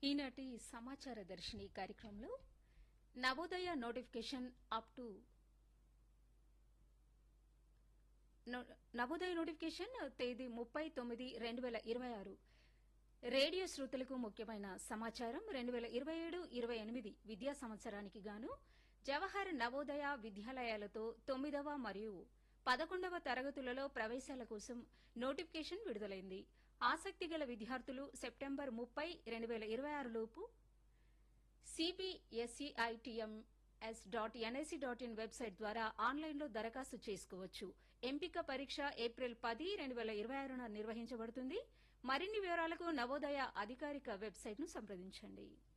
ఈనాటి సమాచార దర్శిని కార్యక్రమంలో నవోదయ నోటిఫికేషన్ అప్ టు నో- నవోదయ నోటిఫికేషన్ తేదీ ముప్పై తొమ్మిది రెండు వేల ఇరవై ఆరు రేడియో శ్రోతలకు ముఖ్యమైన సమాచారం రెండు వేల ఇరవై ఏడు ఇరవై ఎనిమిది విద్యా సంవత్సరానికి గాను జవహర్ నవోదయ విద్యాలయాలతో తొమ్మిదవ మరియు పదకొండవ తరగతులలో ప్రవేశాల కోసం నోటిఫికేషన్ విడుదలైంది ఆసక్తి గల విద్యార్థులు సెప్టెంబర్ ముప్పై రెండు వేల ఇరవై ఆరు లోపు CBSEITMS dot NIC dot in website ద్వారా ఆన్లైన్లో దరఖాస్తు చేసుకోవచ్చు ఎంపిక పరీక్ష ఏప్రిల్ పది రెండు వేల ఇరవై ఆరున నిర్వహించబడుతుంది మరిన్ని వివరాలకు నవోదయ అధికారిక వెబ్సైట్ను సంప్రదించండి